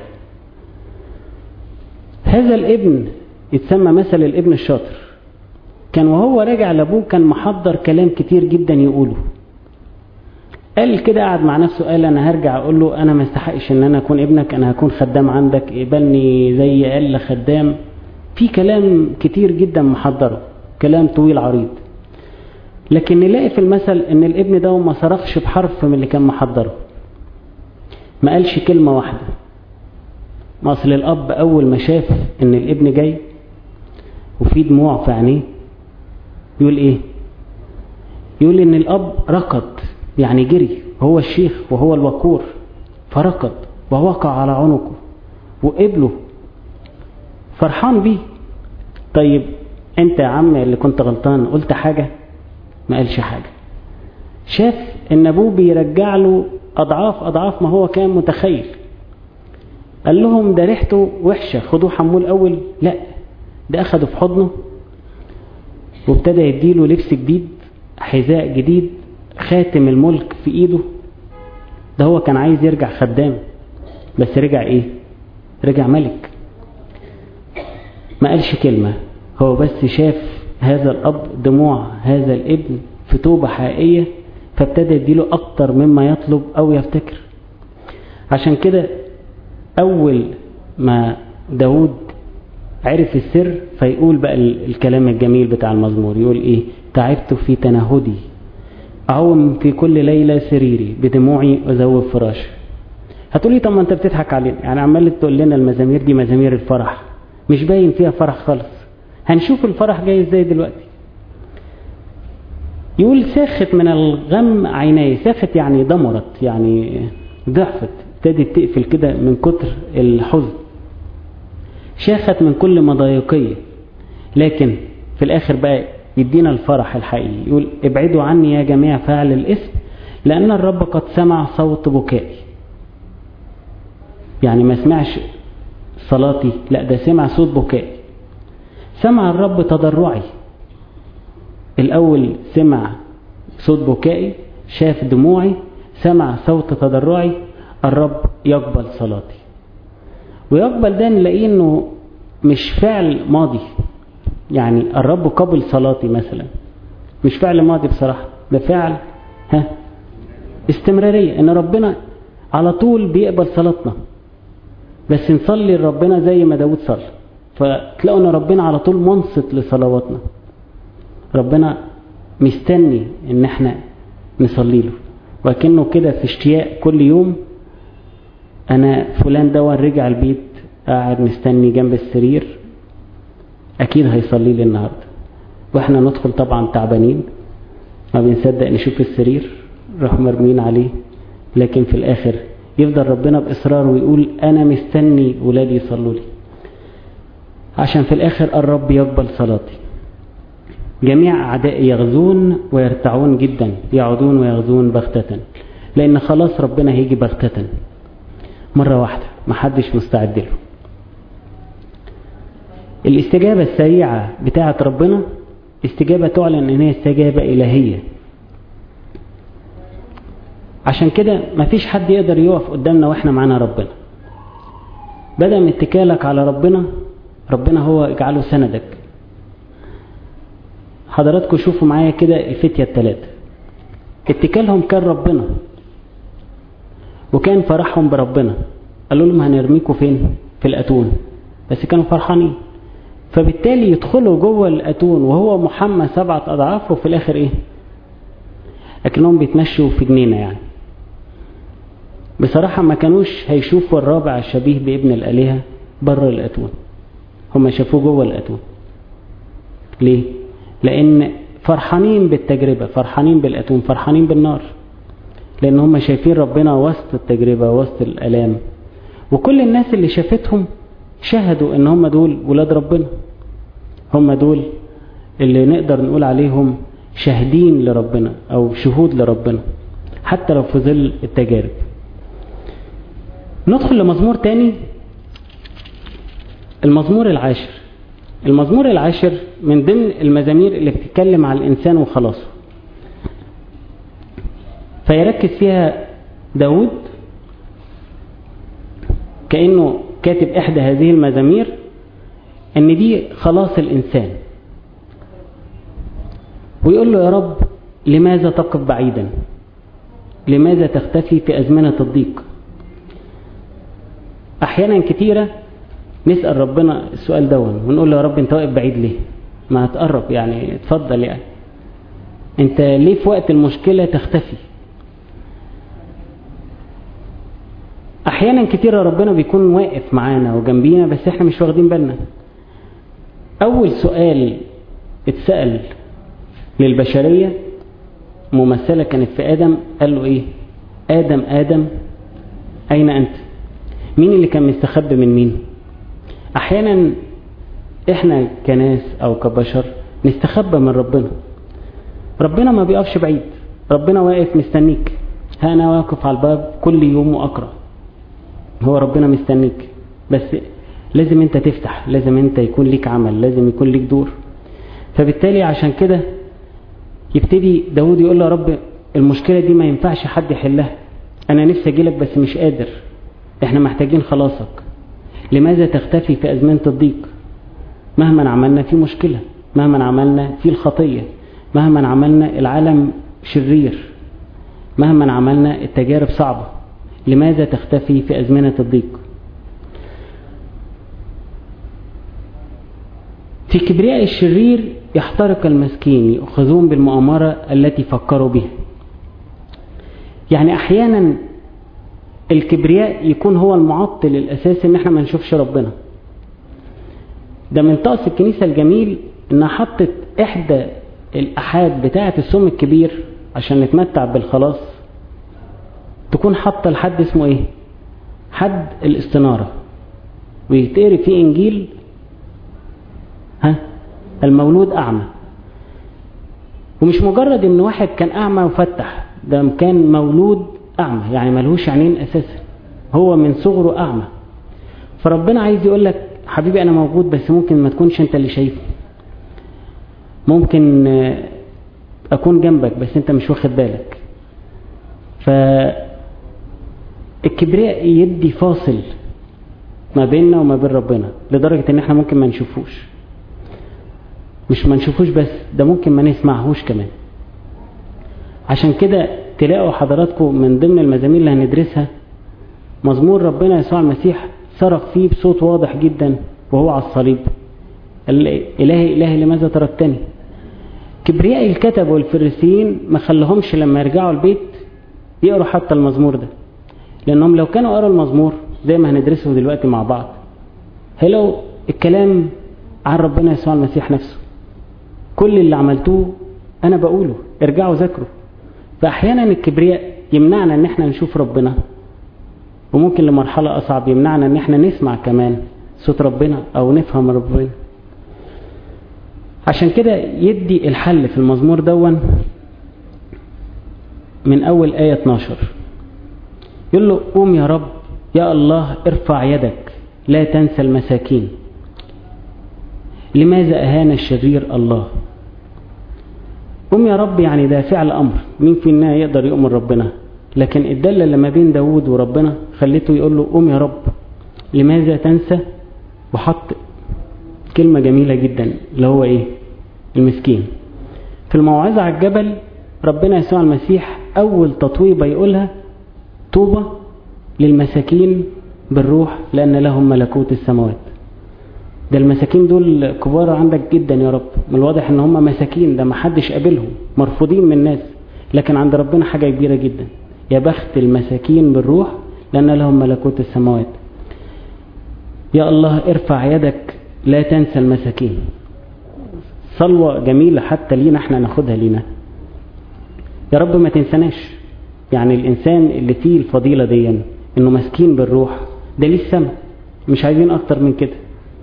هذا الابن يتسمى مثل الابن الشاطر كان وهو راجع لابوه كان محضر كلام كتير جدا يقوله قال كده قعد مع نفسه قال انا هرجع اقول له انا ما استحقش ان انا اكون ابنك انا هكون خدام عندك اقبلني زي قال خدام في كلام كتير جدا محضره كلام طويل عريض لكن نلاقي في المثل ان الابن ده ما صرخش بحرف من اللي كان محضره ما قالش كلمة واحدة ما اصل الاب اول ما شاف ان الابن جاي وفي دموع في عينيه يقول ايه يقول ان الاب ركض يعني جري هو الشيخ وهو الوقور فركض ووقع على عنقه وقبله فرحان بيه طيب انت يا عم اللي كنت غلطان قلت حاجة ما قالش حاجة شاف ان ابوه بيرجع له اضعاف اضعاف ما هو كان متخيل قال لهم ده ريحته وحشة خدوه حموه الاول لا ده اخده في حضنه وابتدى يديله لبس جديد حذاء جديد خاتم الملك في ايده ده هو كان عايز يرجع خدام بس رجع ايه رجع ملك ما قالش كلمة هو بس شاف هذا الاب دموع هذا الابن في توبة حقيقية فابتدى يديله اكتر مما يطلب او يفتكر عشان كده اول ما داود عرف السر فيقول بقى الكلام الجميل بتاع المزمور يقول ايه تعبت في تنهدي أعوم في كل ليلة سريري بدموعي أذوب فراشي هتقولي طب ما انت بتضحك علينا يعني عمال تقول لنا المزامير دي مزامير الفرح مش باين فيها فرح خالص هنشوف الفرح جاي ازاي دلوقتي يقول ساخت من الغم عيناي ساخت يعني ضمرت يعني ضعفت ابتدت تقفل كده من كتر الحزن شاخت من كل مضايقية لكن في الآخر بقى يدينا الفرح الحقيقي يقول ابعدوا عني يا جميع فاعل الاسم لأن الرب قد سمع صوت بكائي يعني ما سمعش صلاتي لا ده سمع صوت بكائي سمع الرب تضرعي الأول سمع صوت بكائي شاف دموعي سمع صوت تضرعي الرب يقبل صلاتي ويقبل ده نلاقيه انه مش فعل ماضي يعني الرب قبل صلاتي مثلا مش فعل ماضي بصراحة ده فعل ها استمرارية ان ربنا على طول بيقبل صلاتنا بس نصلي لربنا زي ما داود صلى فتلاقوا ان ربنا على طول منصت لصلواتنا ربنا مستني ان احنا نصلي له وكأنه كده في اشتياق كل يوم انا فلان دون رجع البيت قاعد مستني جنب السرير اكيد هيصلي لي النهارده واحنا ندخل طبعا تعبانين ما بنصدق نشوف السرير نروح مرمين عليه لكن في الاخر يفضل ربنا باصرار ويقول انا مستني ولادي يصلوا لي عشان في الآخر الرب يقبل صلاتي جميع أعدائي يغزون ويرتعون جدا يعودون ويغزون بغتة لأن خلاص ربنا هيجي بغتة مرة واحدة محدش مستعد له الاستجابة السريعة بتاعة ربنا استجابة تعلن ان هي استجابة الهية عشان كده مفيش حد يقدر يقف قدامنا واحنا معانا ربنا بدأ من اتكالك على ربنا ربنا هو اجعله سندك حضراتكم شوفوا معايا كده الفتية الثلاثة اتكالهم كان ربنا وكان فرحهم بربنا قالوا لهم هنرميكم فين في الأتون بس كانوا فرحانين فبالتالي يدخلوا جوه الأتون وهو محمى سبعة أضعاف وفي الآخر إيه لكنهم بيتمشوا في جنينة يعني بصراحة ما كانوش هيشوفوا الرابع الشبيه بابن الآلهة بره الأتون هم شافوه جوه الأتون ليه لأن فرحانين بالتجربة فرحانين بالأتون فرحانين بالنار لأن هم شايفين ربنا وسط التجربة وسط الألام وكل الناس اللي شافتهم شهدوا ان هم دول ولاد ربنا هم دول اللي نقدر نقول عليهم شاهدين لربنا او شهود لربنا حتى لو في ظل التجارب ندخل لمزمور تاني المزمور العاشر المزمور العاشر من ضمن المزامير اللي بتتكلم على الإنسان وخلاصه فيركز فيها داود كأنه كاتب إحدى هذه المزامير أن دي خلاص الإنسان ويقول له يا رب لماذا تقف بعيدا لماذا تختفي في أزمنة الضيق أحيانا كتيرة نسأل ربنا السؤال دون ونقول له يا رب انت واقف بعيد ليه ما تقرب يعني اتفضل يعني انت ليه في وقت المشكلة تختفي احيانا كتيرة ربنا بيكون واقف معانا وجنبينا بس احنا مش واخدين بالنا اول سؤال اتسأل للبشرية ممثلة كانت في ادم قال له ايه ادم ادم اين انت مين اللي كان مستخبي من مين احيانا احنا كناس او كبشر نستخبى من ربنا ربنا ما بيقفش بعيد ربنا واقف مستنيك ها انا واقف على الباب كل يوم واقرا هو ربنا مستنيك بس لازم انت تفتح لازم انت يكون ليك عمل لازم يكون ليك دور فبالتالي عشان كده يبتدي داود يقول له يا رب المشكلة دي ما ينفعش حد يحلها انا نفسي اجيلك بس مش قادر احنا محتاجين خلاصك لماذا تختفي في أزمنة الضيق مهما عملنا في مشكلة مهما عملنا في الخطية مهما عملنا العالم شرير مهما عملنا التجارب صعبة لماذا تختفي في أزمنة الضيق في كبرياء الشرير يحترق المسكين يأخذون بالمؤامرة التي فكروا بها يعني أحيانا الكبرياء يكون هو المعطل الأساسي ان احنا ما نشوفش ربنا ده من طقس الكنيسة الجميل انها حطت احدى الاحاد بتاعة السم الكبير عشان نتمتع بالخلاص تكون حاطة لحد اسمه ايه حد الاستنارة ويتقري فيه انجيل ها المولود اعمى ومش مجرد ان واحد كان اعمى وفتح ده كان مولود أعمى يعني ملهوش عينين أساسا هو من صغره أعمى فربنا عايز يقول لك حبيبي أنا موجود بس ممكن ما تكونش أنت اللي شايفه ممكن أكون جنبك بس أنت مش واخد بالك فالكبرياء يدي فاصل ما بيننا وما بين ربنا لدرجة ان احنا ممكن ما نشوفوش مش ما نشوفوش بس ده ممكن ما نسمعهوش كمان عشان كده تلاقوا حضراتكم من ضمن المزامير اللي هندرسها مزمور ربنا يسوع المسيح صرخ فيه بصوت واضح جدا وهو على الصليب إلهي إلهي لماذا تركتني كبرياء الكتب والفريسيين ما خلهمش لما يرجعوا البيت يقروا حتى المزمور ده لأنهم لو كانوا قروا المزمور زي ما هندرسه دلوقتي مع بعض هلو الكلام عن ربنا يسوع المسيح نفسه كل اللي عملتوه أنا بقوله ارجعوا ذاكروا فأحيانا الكبرياء يمنعنا ان احنا نشوف ربنا وممكن لمرحلة أصعب يمنعنا ان احنا نسمع كمان صوت ربنا او نفهم ربنا عشان كده يدي الحل في المزمور دون من اول آية 12 يقول له قوم يا رب يا الله ارفع يدك لا تنسى المساكين لماذا أهان الشرير الله قوم يا رب يعني ده فعل أمر مين فينا يقدر يؤمر ربنا لكن الدالة اللي ما بين داود وربنا خليته يقول له قوم يا رب لماذا تنسى وحط كلمة جميلة جدا اللي هو ايه المسكين في الموعظة على الجبل ربنا يسوع المسيح أول تطويبة يقولها طوبة للمساكين بالروح لأن لهم ملكوت السماوات ده المساكين دول كبار عندك جدا يا رب من الواضح ان هم مساكين ده ما حدش قابلهم مرفوضين من الناس لكن عند ربنا حاجة كبيرة جدا يا بخت المساكين بالروح لأن لهم ملكوت السماوات يا الله ارفع يدك لا تنسى المساكين صلوة جميلة حتى لينا احنا ناخدها لينا يا رب ما تنسناش يعني الإنسان اللي فيه الفضيلة دي انه مسكين بالروح ده ليه السماء مش عايزين اكتر من كده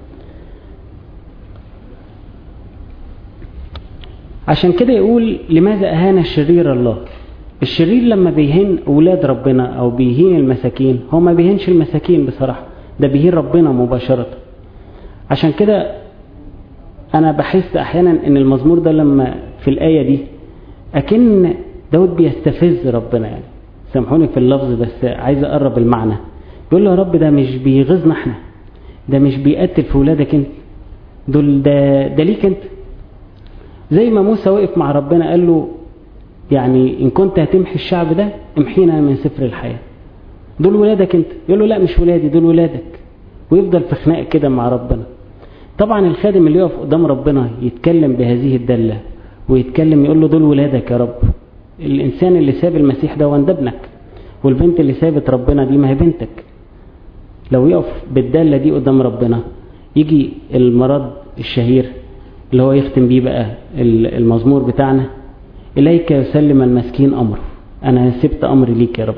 عشان كده يقول لماذا أهان الشرير الله الشرير لما بيهين أولاد ربنا أو بيهين المساكين هو ما بيهينش المساكين بصراحة ده بيهين ربنا مباشرة عشان كده أنا بحس أحيانا أن المزمور ده لما في الآية دي أكن داود بيستفز ربنا يعني سامحوني في اللفظ بس عايز أقرب المعنى يقول له يا رب ده مش بيغيظنا احنا ده مش بيقتل في ولادك انت دول ده, ده ليك انت زي ما موسى وقف مع ربنا قال له يعني إن كنت هتمحي الشعب ده امحينا من سفر الحياة دول ولادك انت يقول له لا مش ولادي دول ولادك ويفضل في خناق كده مع ربنا طبعا الخادم اللي يقف قدام ربنا يتكلم بهذه الدلة ويتكلم يقول له دول ولادك يا رب الإنسان اللي ساب المسيح ده وان ابنك والبنت اللي سابت ربنا دي ما هي بنتك لو يقف بالدالة دي قدام ربنا يجي المرض الشهير اللي هو يختم بيه بقى المزمور بتاعنا إليك يسلم المسكين أمره أنا سبت أمري ليك يا رب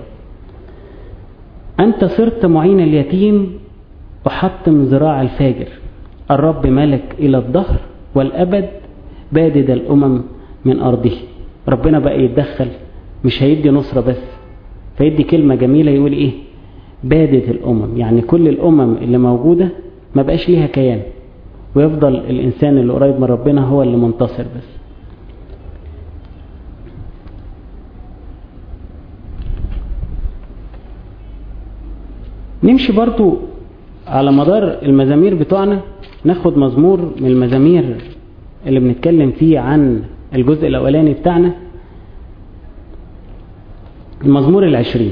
أنت صرت معين اليتيم وحطم ذراع الفاجر الرب ملك إلى الظهر والأبد بادد الأمم من أرضه ربنا بقى يتدخل مش هيدي نصرة بس فيدي كلمة جميلة يقول إيه بادت الأمم يعني كل الأمم اللي موجودة ما بقاش ليها كيان ويفضل الإنسان اللي قريب من ربنا هو اللي منتصر بس نمشي برضو على مدار المزامير بتوعنا ناخد مزمور من المزامير اللي بنتكلم فيه عن الجزء الأولاني بتاعنا المزمور العشرين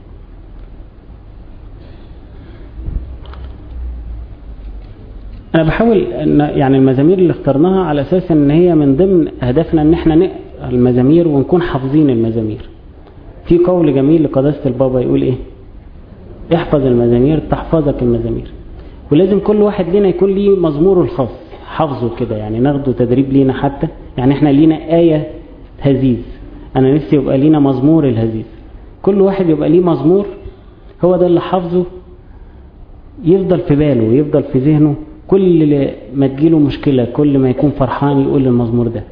انا بحاول ان يعني المزامير اللي اخترناها على اساس ان هي من ضمن اهدافنا ان احنا نقرا المزامير ونكون حافظين المزامير في قول جميل لقداسه البابا يقول ايه احفظ المزامير تحفظك المزامير ولازم كل واحد لينا يكون ليه مزموره الخاص حافظه كده يعني ناخده تدريب لينا حتى يعني احنا لينا آية هزيز انا نفسي يبقى لينا مزمور الهزيز كل واحد يبقى ليه مزمور هو ده اللي حافظه يفضل في باله ويفضل في ذهنه كل ما تجيله مشكلة كل ما يكون فرحان يقول المزمور ده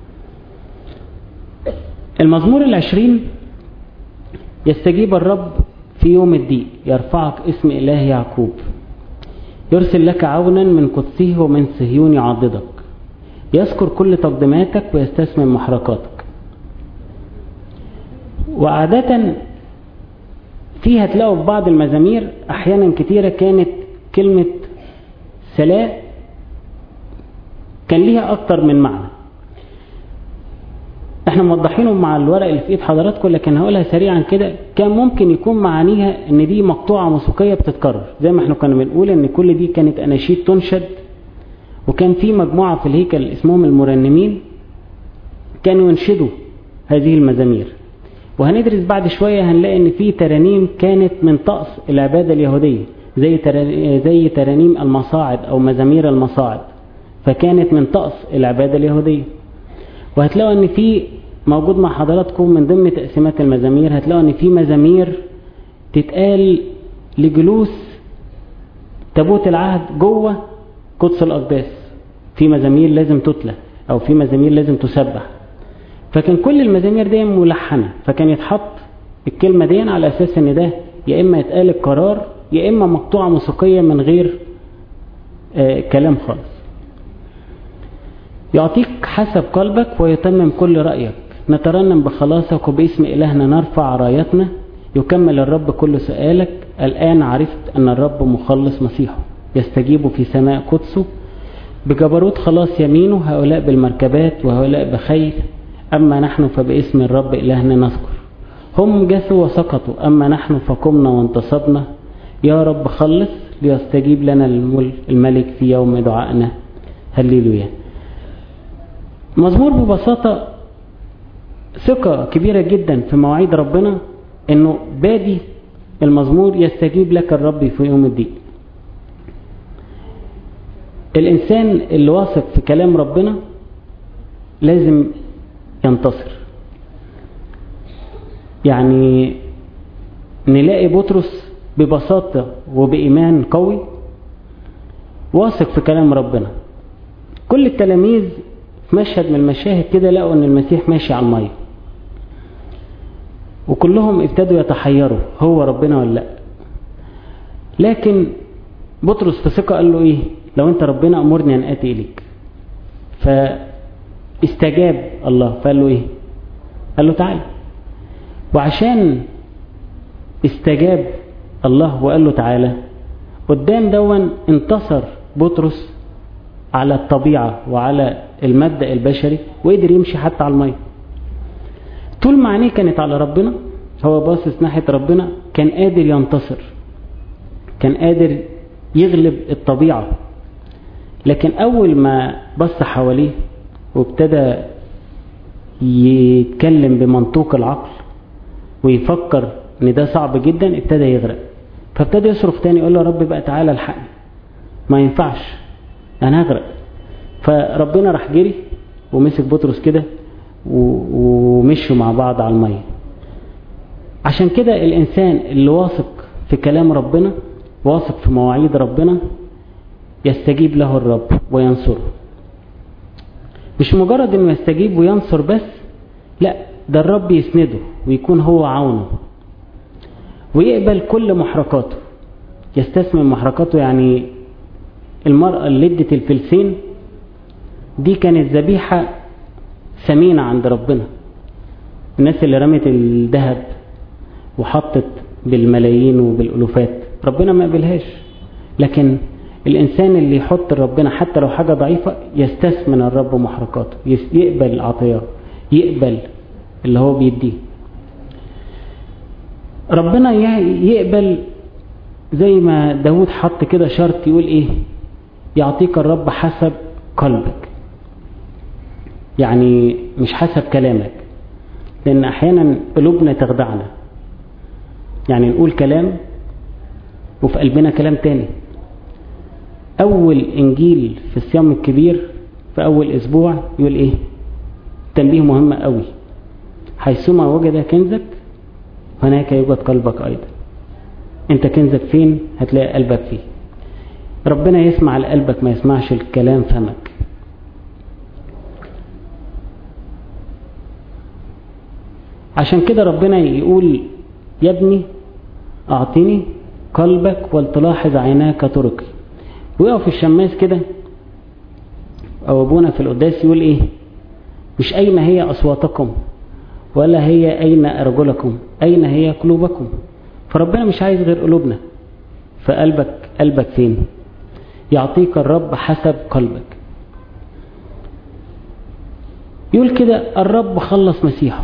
المزمور العشرين يستجيب الرب في يوم الضيق يرفعك اسم إله يعقوب يرسل لك عونا من قدسه ومن صهيون يعضدك يذكر كل تقدماتك ويستثمن محركاتك وعادة فيها تلاقوا في بعض المزامير أحيانا كتيرة كانت كلمة سلاء كان ليها أكتر من معنى احنا موضحينه مع الورق اللي في ايد حضراتكم لكن هقولها سريعا كده كان ممكن يكون معانيها ان دي مقطوعة موسيقية بتتكرر زي ما احنا كنا بنقول ان كل دي كانت اناشيد تنشد وكان في مجموعة في الهيكل اسمهم المرنمين كانوا ينشدوا هذه المزامير وهندرس بعد شوية هنلاقي ان في ترانيم كانت من طقس العبادة اليهودية زي زي ترانيم المصاعد او مزامير المصاعد فكانت من طقس العبادة اليهودية وهتلاقوا ان في موجود مع حضراتكم من ضمن تقسيمات المزامير هتلاقوا ان في مزامير تتقال لجلوس تابوت العهد جوه قدس الأقداس في مزامير لازم تتلى أو في مزامير لازم تسبح فكان كل المزامير دي ملحنة فكان يتحط الكلمة دي على أساس إن ده يا إما يتقال القرار يا إما مقطوعة موسيقية من غير آه كلام خالص يعطيك حسب قلبك ويتمم كل رأيك نترنم بخلاصك وباسم إلهنا نرفع رايتنا يكمل الرب كل سؤالك الآن عرفت أن الرب مخلص مسيحه يستجيب في سماء قدسه بجبروت خلاص يمينه هؤلاء بالمركبات وهؤلاء بخيل أما نحن فباسم الرب إلهنا نذكر هم جثوا وسقطوا أما نحن فقمنا وانتصبنا يا رب خلص ليستجيب لنا الملك في يوم دعائنا هللويا مزمور ببساطة ثقة كبيرة جدا في مواعيد ربنا انه بادي المزمور يستجيب لك الرب في يوم الدين الانسان اللي واثق في كلام ربنا لازم ينتصر يعني نلاقي بطرس ببساطة وبإيمان قوي واثق في كلام ربنا كل التلاميذ في مشهد من المشاهد كده لقوا ان المسيح ماشي على الميه وكلهم ابتدوا يتحيروا هو ربنا ولا لا لكن بطرس في ثقه قال له ايه لو انت ربنا امرني ان اتي اليك فاستجاب الله فقال له ايه قال له تعالى وعشان استجاب الله وقال له تعالى قدام دون انتصر بطرس على الطبيعة وعلى المبدأ البشري وقدر يمشي حتى على المية طول ما عينيه كانت على ربنا هو باصص ناحية ربنا كان قادر ينتصر كان قادر يغلب الطبيعة لكن أول ما بص حواليه وابتدى يتكلم بمنطوق العقل ويفكر ان ده صعب جدا ابتدى يغرق فابتدى يصرف تاني يقول له يا رب بقى تعالى الحقني ما ينفعش انا هغرق فربنا راح جري ومسك بطرس كده ومشوا مع بعض على الميه عشان كده الانسان اللي واثق في كلام ربنا واثق في مواعيد ربنا يستجيب له الرب وينصره مش مجرد انه يستجيب وينصر بس لا ده الرب يسنده ويكون هو عونه ويقبل كل محركاته يستثمر محركاته يعني المرأة اللي ادت الفلسين دي كانت ذبيحة ثمينة عند ربنا الناس اللي رمت الذهب وحطت بالملايين وبالألوفات ربنا ما قبلهاش لكن الإنسان اللي يحط ربنا حتى لو حاجة ضعيفة يستثمن الرب محركاته يقبل العطيات يقبل اللي هو بيديه ربنا يقبل زي ما داود حط كده شرط يقول ايه يعطيك الرب حسب قلبك يعني مش حسب كلامك لان احيانا قلوبنا تخدعنا يعني نقول كلام وفي قلبنا كلام تاني اول انجيل في الصيام الكبير في اول اسبوع يقول ايه تنبيه مهم قوي حيثما وجد كنزك هناك يوجد قلبك ايضا انت كنزك فين هتلاقي قلبك فيه ربنا يسمع لقلبك ما يسمعش الكلام فمك عشان كده ربنا يقول يا ابني اعطيني قلبك ولتلاحظ عيناك طرقي ويقف الشماس كده او ابونا في القداس يقول ايه مش اين هي اصواتكم ولا هي اين ارجلكم اين هي قلوبكم فربنا مش عايز غير قلوبنا فقلبك قلبك فين يعطيك الرب حسب قلبك يقول كده الرب خلص مسيحه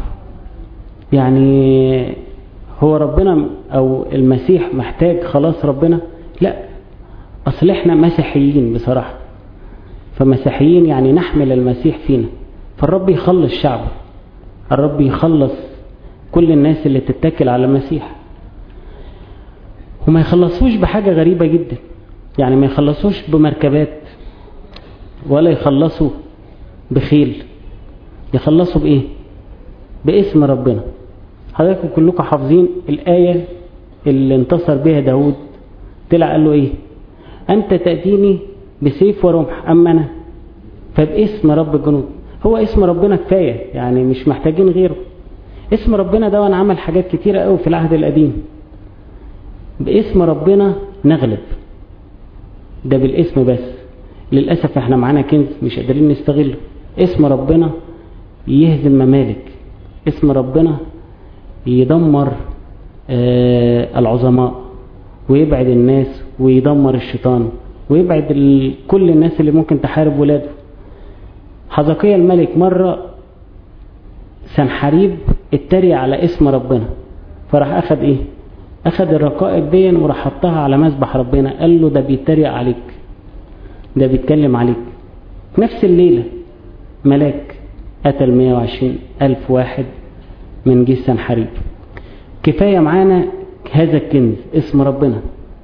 يعني هو ربنا او المسيح محتاج خلاص ربنا لا اصل احنا مسيحيين بصراحة فمسيحيين يعني نحمل المسيح فينا فالرب يخلص شعبه الرب يخلص كل الناس اللي تتكل على المسيح وما يخلصوش بحاجة غريبة جدا يعني ما يخلصوش بمركبات ولا يخلصوا بخيل يخلصوا بإيه باسم ربنا حضراتكم كلكم حافظين الآية اللي انتصر بها داود طلع قال له إيه أنت تأتيني بسيف ورمح أما أنا فباسم رب الجنود هو اسم ربنا كفاية يعني مش محتاجين غيره اسم ربنا ده وانا عمل حاجات كتيرة قوي في العهد القديم باسم ربنا نغلب ده بالاسم بس للأسف احنا معانا كنز مش قادرين نستغله اسم ربنا يهزم ممالك اسم ربنا يدمر آه العظماء ويبعد الناس ويدمر الشيطان ويبعد كل الناس اللي ممكن تحارب ولاده حزقية الملك مرة سنحريب اتريق على اسم ربنا فراح اخد ايه اخد الرقائق دي وراح حطها على مسبح ربنا قال له ده بيتريق عليك ده بيتكلم عليك نفس الليلة ملاك قتل 120 ألف واحد من جيش سنحريب كفاية معانا هذا الكنز اسم ربنا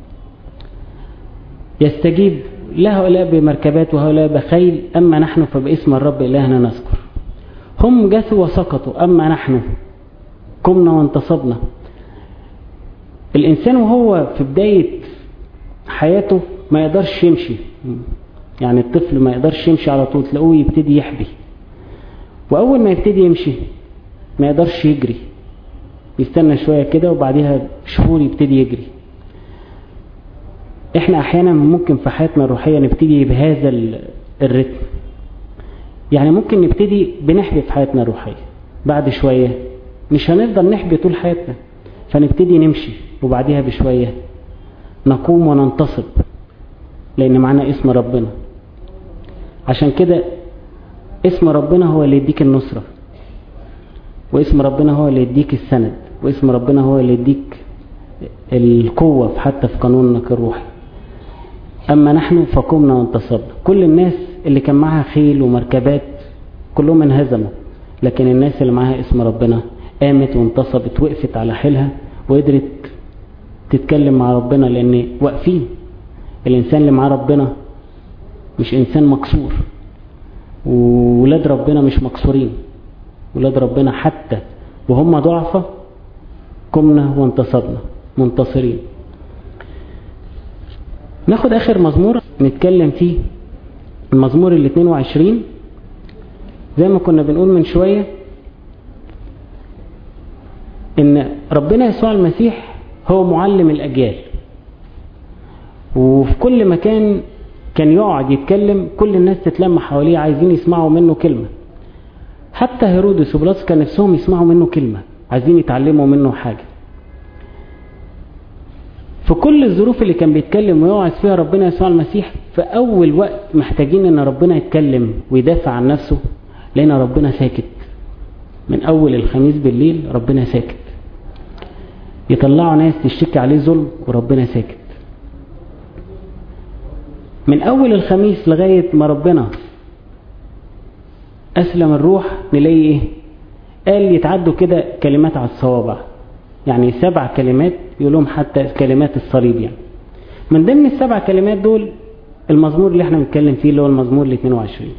يستجيب لهؤلاء بمركبات وهؤلاء بخيل أما نحن فباسم الرب إلهنا نذكر هم جثوا وسقطوا أما نحن قمنا وانتصبنا الإنسان وهو في بداية حياته ما يقدرش يمشي يعني الطفل ما يقدرش يمشي على طول تلاقوه يبتدي يحبي وأول ما يبتدي يمشي ما يقدرش يجري يستنى شوية كده وبعدها شهور يبتدي يجري احنا احيانا ممكن في حياتنا الروحية نبتدي بهذا الرتم يعني ممكن نبتدي بنحبي في حياتنا الروحية بعد شوية مش هنفضل نحبي طول حياتنا فنبتدي نمشي وبعدها بشوية نقوم وننتصب لأن معنا اسم ربنا عشان كده اسم ربنا هو اللي يديك النصرة واسم ربنا هو اللي يديك السند واسم ربنا هو اللي يديك القوة حتى في قانونك الروحي أما نحن فقمنا وانتصبنا كل الناس اللي كان معاها خيل ومركبات كلهم انهزموا لكن الناس اللي معاها اسم ربنا قامت وانتصبت وقفت على حيلها وقدرت تتكلم مع ربنا لأن واقفين الإنسان اللي معاه ربنا مش إنسان مكسور وولاد ربنا مش مكسورين ولاد ربنا حتى وهم ضعفة قمنا وانتصبنا منتصرين ناخد آخر مزمور نتكلم فيه المزمور ال 22 زي ما كنا بنقول من شوية ان ربنا يسوع المسيح هو معلم الأجيال وفي كل مكان كان يقعد يتكلم كل الناس تتلم حواليه عايزين يسمعوا منه كلمة حتى هيرودس وبلاس كان نفسهم يسمعوا منه كلمة عايزين يتعلموا منه حاجة في كل الظروف اللي كان بيتكلم ويوعظ فيها ربنا يسوع المسيح في أول وقت محتاجين ان ربنا يتكلم ويدافع عن نفسه لقينا ربنا ساكت من أول الخميس بالليل ربنا ساكت يطلعوا ناس تشتكي عليه ظلم وربنا ساكت من أول الخميس لغاية ما ربنا أسلم الروح نلاقي إيه قال يتعدوا كده كلمات على الصوابع يعني سبع كلمات يقولهم حتى كلمات الصليب يعني من ضمن السبع كلمات دول المزمور اللي احنا بنتكلم فيه اللي هو المزمور ال 22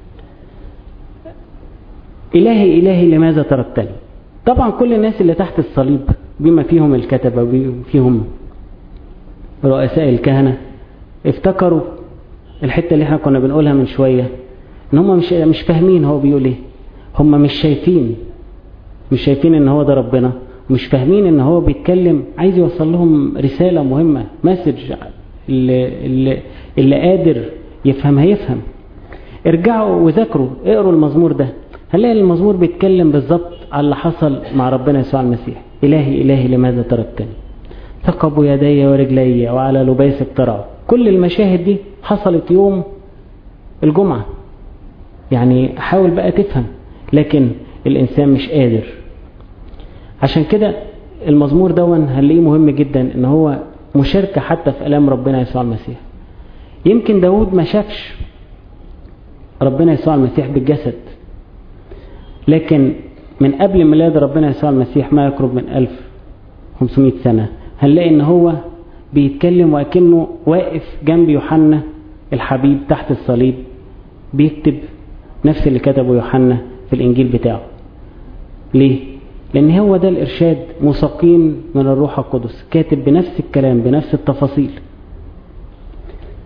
إلهي إلهي لماذا تركتني طبعا كل الناس اللي تحت الصليب بما فيهم الكتبة وبما فيهم رؤساء الكهنة افتكروا الحتة اللي احنا كنا بنقولها من شوية ان هم مش, مش فاهمين هو بيقول ايه هم مش شايفين مش شايفين ان هو ده ربنا مش فاهمين ان هو بيتكلم عايز يوصل لهم رسالة مهمة مسج اللي, اللي, اللي قادر يفهمها يفهم ارجعوا وذاكروا اقروا المزمور ده هنلاقي المزمور بيتكلم بالظبط على اللي حصل مع ربنا يسوع المسيح إلهي إلهي لماذا تركتني ثقبوا يدي ورجلي وعلى لباس اقترعوا كل المشاهد دي حصلت يوم الجمعة يعني حاول بقى تفهم لكن الإنسان مش قادر عشان كده المزمور دون هنلاقيه مهم جدا ان هو مشاركة حتى في ألام ربنا يسوع المسيح يمكن داود ما شافش ربنا يسوع المسيح بالجسد لكن من قبل ميلاد ربنا يسوع المسيح ما يقرب من 1500 سنة هنلاقي ان هو بيتكلم وكأنه واقف جنب يوحنا الحبيب تحت الصليب بيكتب نفس اللي كتبه يوحنا في الإنجيل بتاعه ليه؟ لأن هو ده الإرشاد مساقين من الروح القدس كاتب بنفس الكلام بنفس التفاصيل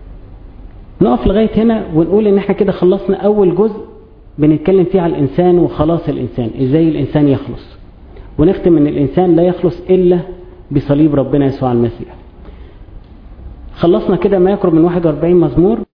نقف لغاية هنا ونقول ان احنا كده خلصنا اول جزء بنتكلم فيه على الانسان وخلاص الانسان ازاي الانسان يخلص ونختم ان الانسان لا يخلص الا بصليب ربنا يسوع المسيح خلصنا كده ما يقرب من 41 مزمور